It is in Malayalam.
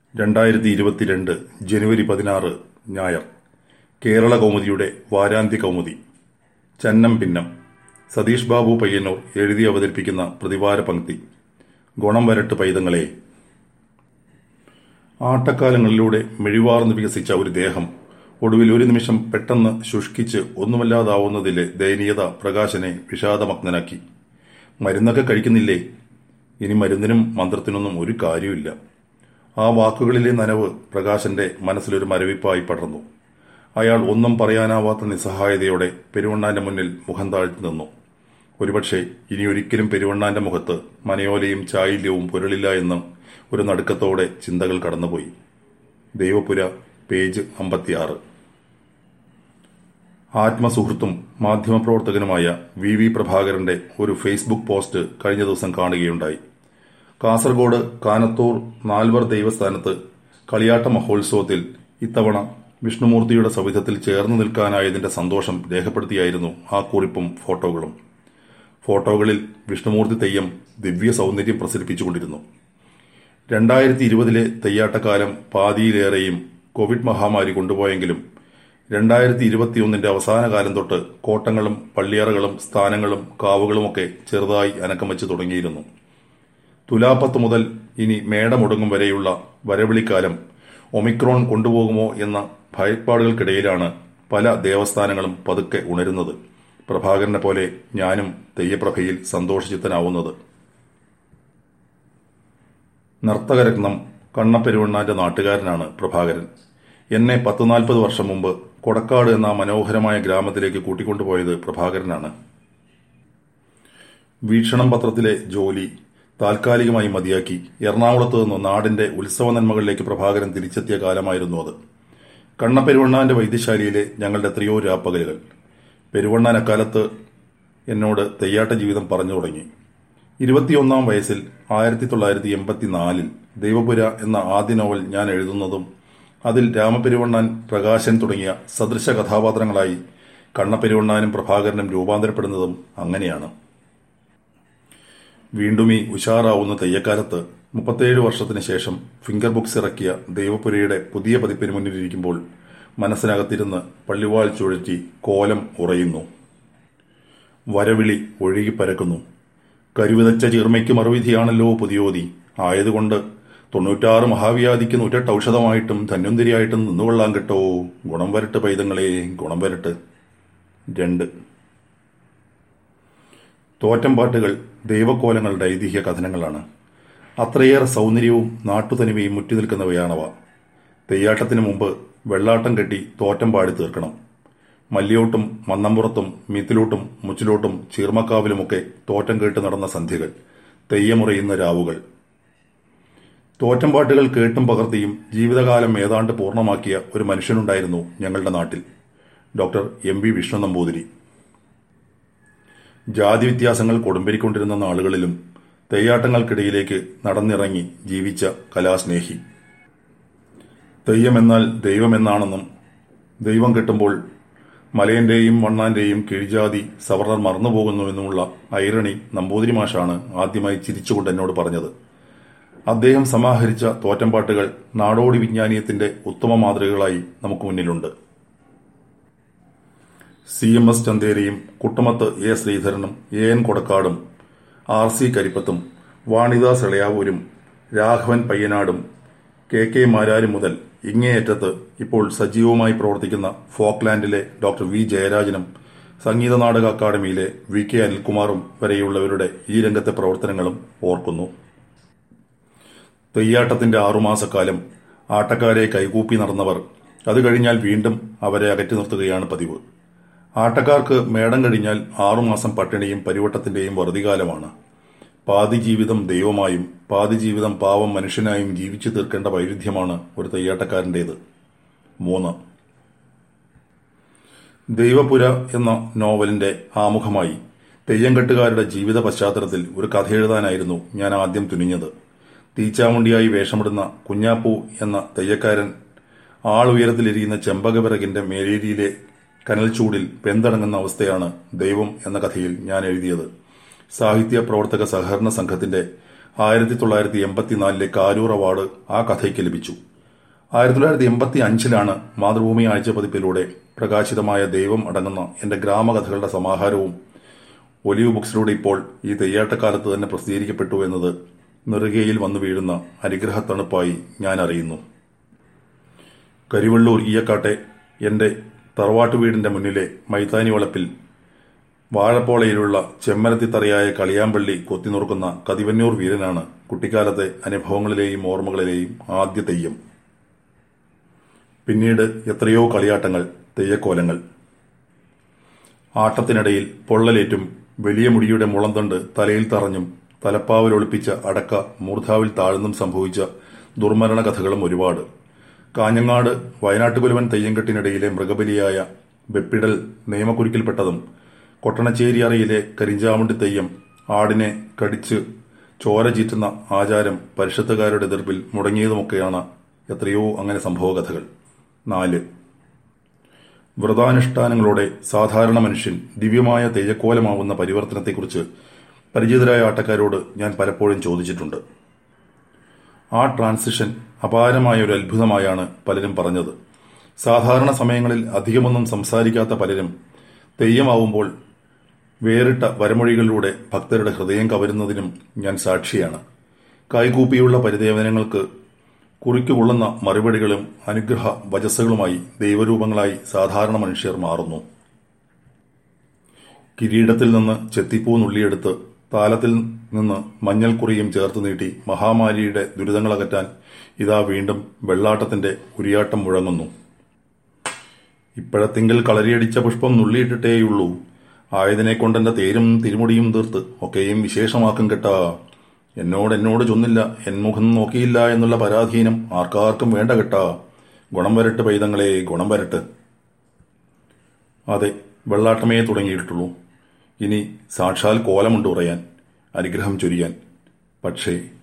രണ്ടായിരത്തി ഇരുപത്തിരണ്ട് ജനുവരി പതിനാറ് ഞായർ കേരള കൗമുദിയുടെ വാരാന്ത്യ കൗമുദി ചന്നം ഭിന്നം സതീഷ് ബാബു പയ്യന്നൂർ എഴുതി അവതരിപ്പിക്കുന്ന പ്രതിവാര പങ്ക്തി ഗുണം വരട്ട് പൈതങ്ങളെ ആട്ടക്കാലങ്ങളിലൂടെ മെഴിവാർന്ന് വികസിച്ച ഒരു ദേഹം ഒടുവിൽ ഒരു നിമിഷം പെട്ടെന്ന് ശുഷ്കിച്ച് ഒന്നുമല്ലാതാവുന്നതിലെ ദയനീയത പ്രകാശനെ വിഷാദമഗ്നനാക്കി മരുന്നൊക്കെ കഴിക്കുന്നില്ലേ ഇനി മരുന്നിനും മന്ത്രത്തിനൊന്നും ഒരു കാര്യമില്ല ആ വാക്കുകളിലെ നനവ് പ്രകാശന്റെ മനസ്സിലൊരു മരവിപ്പായി പടർന്നു അയാൾ ഒന്നും പറയാനാവാത്ത നിസ്സഹായതയോടെ പെരുവണ്ണാന്റെ മുന്നിൽ മുഖം താഴ്ത്തി നിന്നു ഒരുപക്ഷെ ഇനി ഒരിക്കലും പെരുവണ്ണാന്റെ മുഖത്ത് മനയോലയും ചായില്യവും പുരളില്ല എന്ന് ഒരു നടുക്കത്തോടെ ചിന്തകൾ കടന്നുപോയി ദൈവപുര പേജ് അമ്പത്തിയാറ് ആത്മസുഹൃത്തും മാധ്യമപ്രവർത്തകനുമായ വി വി പ്രഭാകരന്റെ ഒരു ഫേസ്ബുക്ക് പോസ്റ്റ് കഴിഞ്ഞ ദിവസം കാണുകയുണ്ടായി കാസർഗോഡ് കാനത്തൂർ നാൽവർ ദൈവസ്ഥാനത്ത് കളിയാട്ട മഹോത്സവത്തിൽ ഇത്തവണ വിഷ്ണുമൂർത്തിയുടെ സവിധത്തിൽ ചേർന്ന് നിൽക്കാനായതിന്റെ സന്തോഷം രേഖപ്പെടുത്തിയായിരുന്നു ആ കുറിപ്പും ഫോട്ടോകളും ഫോട്ടോകളിൽ വിഷ്ണുമൂർത്തി തെയ്യം ദിവ്യ സൗന്ദര്യം പ്രസരിപ്പിച്ചുകൊണ്ടിരുന്നു രണ്ടായിരത്തി ഇരുപതിലെ തെയ്യാട്ടക്കാലം പാതിയിലേറെയും കോവിഡ് മഹാമാരി കൊണ്ടുപോയെങ്കിലും രണ്ടായിരത്തി ഇരുപത്തിയൊന്നിന്റെ അവസാന കാലം തൊട്ട് കോട്ടങ്ങളും പള്ളിയറകളും സ്ഥാനങ്ങളും കാവുകളുമൊക്കെ ചെറുതായി അനക്കം വെച്ച് തുടങ്ങിയിരുന്നു തുലാപ്പത്ത് മുതൽ ഇനി മേടമുടങ്ങും വരെയുള്ള വരവിളിക്കാലം ഒമിക്രോൺ കൊണ്ടുപോകുമോ എന്ന ഭയപ്പാടുകൾക്കിടയിലാണ് പല ദേവസ്ഥാനങ്ങളും പതുക്കെ ഉണരുന്നത് പ്രഭാകരനെ പോലെ ഞാനും തെയ്യപ്രഭയിൽ സന്തോഷചിത്തനാവുന്നത് നർത്തകരത്നം കണ്ണപ്പെരുവണ്ണാന്റെ നാട്ടുകാരനാണ് പ്രഭാകരൻ എന്നെ പത്ത് നാൽപ്പത് വർഷം മുമ്പ് കൊടക്കാട് എന്ന മനോഹരമായ ഗ്രാമത്തിലേക്ക് കൂട്ടിക്കൊണ്ടുപോയത് പ്രഭാകരനാണ് വീക്ഷണം പത്രത്തിലെ ജോലി താൽക്കാലികമായി മതിയാക്കി എറണാകുളത്ത് നിന്ന് നാടിന്റെ ഉത്സവ നന്മകളിലേക്ക് പ്രഭാകരൻ തിരിച്ചെത്തിയ കാലമായിരുന്നു അത് കണ്ണപ്പെരുവണ്ണാന്റെ വൈദ്യശാലയിലെ ഞങ്ങളുടെ എത്രയോ രാപ്പകലുകൾ പെരുവണ്ണാൻ അക്കാലത്ത് എന്നോട് തെയ്യാട്ട ജീവിതം പറഞ്ഞു തുടങ്ങി ഇരുപത്തിയൊന്നാം വയസ്സിൽ ആയിരത്തി തൊള്ളായിരത്തി എൺപത്തിനാലിൽ ദൈവപുര എന്ന ആദ്യ നോവൽ ഞാൻ എഴുതുന്നതും അതിൽ രാമപെരുവണ്ണാൻ പ്രകാശൻ തുടങ്ങിയ സദൃശ കഥാപാത്രങ്ങളായി കണ്ണപ്പെരുവണ്ണാനും പ്രഭാകരനും രൂപാന്തരപ്പെടുന്നതും അങ്ങനെയാണ് വീണ്ടും ഈ ഉഷാറാവുന്ന തെയ്യക്കാലത്ത് മുപ്പത്തേഴ് വർഷത്തിന് ശേഷം ഫിംഗർ ബുക്സ് ഇറക്കിയ ദൈവപുരയുടെ പുതിയ പതിപ്പിന് മുന്നിലിരിക്കുമ്പോൾ മനസ്സിനകത്തിരുന്ന് പള്ളിവാൾ ചുഴറ്റി കോലം ഉറയുന്നു വരവിളി ഒഴുകിപ്പരക്കുന്നു കരുവിതച്ച ചീർമയ്ക്ക് മറുവിധിയാണല്ലോ പുതിയോതി ആയതുകൊണ്ട് തൊണ്ണൂറ്റാറ് മഹാവ്യാധിക്ക് നൂറ്റെട്ട് ഔഷധമായിട്ടും ധന്വന്തിരിയായിട്ടും നിന്നുകൊള്ളാൻ കിട്ടോ ഗുണം വരട്ട് പൈതങ്ങളെ ഗുണം വരട്ട് രണ്ട് തോറ്റംപാട്ടുകൾ ദൈവക്കോലങ്ങളുടെ ഐതിഹ്യ കഥനങ്ങളാണ് അത്രയേറെ സൗന്ദര്യവും നാട്ടുതനിമയും മുറ്റി നിൽക്കുന്നവയാണവ തെയ്യാട്ടത്തിന് മുമ്പ് വെള്ളാട്ടം കെട്ടി തോറ്റം പാടി തീർക്കണം മല്ലിയോട്ടും മന്നമ്പുറത്തും മീത്തിലോട്ടും മുച്ചിലോട്ടും ചീർമക്കാവിലുമൊക്കെ തോറ്റം കേട്ട് നടന്ന സന്ധ്യകൾ തെയ്യമുറയുന്ന രാവുകൾ തോറ്റംപാട്ടുകൾ കേട്ടും പകർത്തിയും ജീവിതകാലം ഏതാണ്ട് പൂർണ്ണമാക്കിയ ഒരു മനുഷ്യനുണ്ടായിരുന്നു ഞങ്ങളുടെ നാട്ടിൽ doctor M V Vishnu Namboothiri ജാതി വ്യത്യാസങ്ങൾ കൊടുമ്പിരിക്കൊണ്ടിരുന്ന നാളുകളിലും തെയ്യാട്ടങ്ങൾക്കിടയിലേക്ക് നടന്നിറങ്ങി ജീവിച്ച കലാസ്നേഹി തെയ്യമെന്നാൽ ദൈവമെന്നാണെന്നും ദൈവം കിട്ടുമ്പോൾ മലയന്റെയും വണ്ണാന്റെയും കീഴ്ജാതി സവർണർ മറന്നുപോകുന്നുവെന്നുമുള്ള ഐറണി നമ്പൂതിരി മാഷാണ് ആദ്യമായി ചിരിച്ചുകൊണ്ട് എന്നോട് പറഞ്ഞത് അദ്ദേഹം സമാഹരിച്ച തോറ്റംപാട്ടുകൾ നാടോടി വിജ്ഞാനീയത്തിന്റെ ഉത്തമ മാതൃകകളായി നമുക്ക് മുന്നിലുണ്ട് C M S ചന്തേരിയും Kuttamath A ശ്രീധരനും A N കൊടക്കാടും R C കരിപ്പത്തും Vanidas ഇളയാവൂരും Raghavan പയ്യനാടും K K മാരാരും മുതൽ ഇങ്ങേയറ്റത്ത് ഇപ്പോൾ സജീവമായി പ്രവർത്തിക്കുന്ന ഫോക്ലാൻഡിലെ ഡോക്ടർ വി ജയരാജനും സംഗീത നാടക അക്കാദമിയിലെ വി കെ അനിൽകുമാറും വരെയുള്ളവരുടെ ഈ രംഗത്തെ പ്രവർത്തനങ്ങളും ഓർക്കുന്നു തെയ്യാട്ടത്തിന്റെ ആറുമാസക്കാലം ആട്ടക്കാരെ കൈകൂപ്പി നടന്നവർ അത് കഴിഞ്ഞാൽ വീണ്ടും അവരെ അകറ്റി നിർത്തുകയാണ് പതിവ് ആട്ടക്കാർക്ക് മേടം കഴിഞ്ഞാൽ ആറുമാസം പട്ടിണിയും പരിവട്ടത്തിന്റെയും വറുതികാലമാണ് പാതി ജീവിതം ദൈവമായും പാതി ജീവിതം പാവം മനുഷ്യനായും ജീവിച്ചു തീർക്കേണ്ട വൈരുദ്ധ്യമാണ് ഒരു തെയ്യാട്ടക്കാരൻ്റേത് മൂന്ന് ദൈവപുര എന്ന നോവലിന്റെ ആമുഖമായി തെയ്യംകെട്ടുകാരുടെ ജീവിത പശ്ചാത്തലത്തിൽ ഒരു കഥ എഴുതാനായിരുന്നു ഞാൻ ആദ്യം തുനിഞ്ഞത് തീച്ചാമുണ്ടിയായി വേഷമിടുന്ന കുഞ്ഞാപ്പൂ എന്ന തെയ്യക്കാരൻ ആളുയരത്തിലിരിക്കുന്ന ചെമ്പകവിറകിന്റെ മേലേരിയിലെ കനൽച്ചൂടിൽ പെന്തടങ്ങുന്ന അവസ്ഥയാണ് ദൈവം എന്ന കഥയിൽ ഞാൻ എഴുതിയത് സാഹിത്യ പ്രവർത്തക സഹകരണ സംഘത്തിന്റെ ആയിരത്തി തൊള്ളായിരത്തി എൺപത്തിനാലിലെ കാരൂർ അവാർഡ് ആ കഥയ്ക്ക് ലഭിച്ചു ആയിരത്തി തൊള്ളായിരത്തി എൺപത്തി അഞ്ചിലാണ് മാതൃഭൂമി ആഴ്ച പതിപ്പിലൂടെ പ്രകാശിതമായ ദൈവം അടങ്ങുന്ന എന്റെ ഗ്രാമകഥകളുടെ സമാഹാരവും ഒലിവ് ബുക്സിലൂടെ ഇപ്പോൾ ഈ തെയ്യാട്ടക്കാലത്ത് തന്നെ പ്രസിദ്ധീകരിക്കപ്പെട്ടു എന്നത് നെറുകയിൽ വന്നു വീഴുന്ന അനുഗ്രഹത്തണുപ്പായി ഞാൻ അറിയുന്നു കരിവള്ളൂർ ഈയക്കാട്ടെ എന്റെ തറവാട്ടു വീടിന്റെ മുന്നിലെ മൈതാനി വളപ്പിൽ വാഴപ്പോളയിലുള്ള ചെമ്മരത്തിത്തറയായ കളിയാമ്പള്ളി കൊത്തിനുറുക്കുന്ന കതിവന്നൂർ വീരനാണ് കുട്ടിക്കാലത്തെ അനുഭവങ്ങളിലെയും ഓർമ്മകളിലെയും ആദ്യ തെയ്യം പിന്നീട് എത്രയോ കളിയാട്ടങ്ങൾ തെയ്യക്കോലങ്ങൾ ആട്ടത്തിനിടയിൽ പൊള്ളലേറ്റും വലിയ മുടിയുടെ മുളന്തണ്ട് തലയിൽ തറഞ്ഞും തലപ്പാവിൽ ഒളിപ്പിച്ച അടക്ക മൂർധാവിൽ താഴ്ന്നും സംഭവിച്ച ദുർമരണ കഥകളും ഒരുപാട് കാഞ്ഞങ്ങാട് വയനാട്ടുകുലുവൻ തെയ്യംകെട്ടിനിടയിലെ മൃഗബലിയായ വെപ്പിടൽ നിയമക്കുരുക്കിൽപ്പെട്ടതും കൊട്ടണച്ചേരി അറയിലെ കരിഞ്ചാമുണ്ടി തെയ്യം ആടിനെ കടിച്ച് ചോര ചീറ്റുന്ന ആചാരം പരിഷത്തുകാരുടെ എതിർപ്പിൽ മുടങ്ങിയതുമൊക്കെയാണ് എത്രയോ അങ്ങനെ സംഭവകഥകൾ നാല് വ്രതാനുഷ്ഠാനങ്ങളോടെ സാധാരണ മനുഷ്യൻ ദിവ്യമായ തെയ്യക്കോലമാവുന്ന പരിവർത്തനത്തെക്കുറിച്ച് പരിചിതരായ ആട്ടക്കാരോട് ഞാൻ പലപ്പോഴും ചോദിച്ചിട്ടുണ്ട് ആ ട്രാൻസിഷൻ അപാരമായ ഒരു അത്ഭുതമായാണ് പലരും പറഞ്ഞത് സാധാരണ സമയങ്ങളിൽ അധികമൊന്നും സംസാരിക്കാത്ത പലരും തെയ്യമാവുമ്പോൾ വേറിട്ട വരമൊഴികളിലൂടെ ഭക്തരുടെ ഹൃദയം കവരുന്നതിനും ഞാൻ സാക്ഷിയാണ് കൈകൂപ്പിയുള്ള പരിദേവനങ്ങൾക്ക് കുറിക്കുകൊള്ളുന്ന മറുപടികളും അനുഗ്രഹ വചസ്സുകളുമായി ദൈവരൂപങ്ങളായി സാധാരണ മനുഷ്യർ മാറുന്നു കിരീടത്തിൽ നിന്ന് ചെത്തിപ്പൂ നുള്ളിയെടുത്ത് താലത്തിൽ നിന്ന് മഞ്ഞൾക്കുറിയും ചേർത്ത് നീട്ടി മഹാമാരിയുടെ ദുരിതങ്ങളകറ്റാൻ ഇതാ വീണ്ടും വെള്ളാട്ടത്തിന്റെ ഉരിയാട്ടം മുഴങ്ങുന്നു ഇപ്പോഴത്തെങ്കിൽ കളരിയടിച്ച പുഷ്പം നുള്ളിയിട്ടിട്ടേയുള്ളൂ ആയതിനെ കൊണ്ടെന്റെ തേരും തിരുമുടിയും തീർത്ത് ഒക്കെയും വിശേഷമാക്കും കേട്ടാ എന്നോട് എന്നോട് ചൊന്നില്ല എന്മുഖം നോക്കിയില്ല എന്നുള്ള പരാധീനം ആർക്കാർക്കും വേണ്ട കേട്ടാ ഗുണം വരട്ട് പൈതങ്ങളെ ഗുണം വരട്ട് അതെ വെള്ളാട്ടമേ തുടങ്ങിയിട്ടുള്ളൂ ഇനി സാക്ഷാൽ കോലമുണ്ട് ഉറയാൻ അനുഗ്രഹം ചൊരിയാൻ പക്ഷേ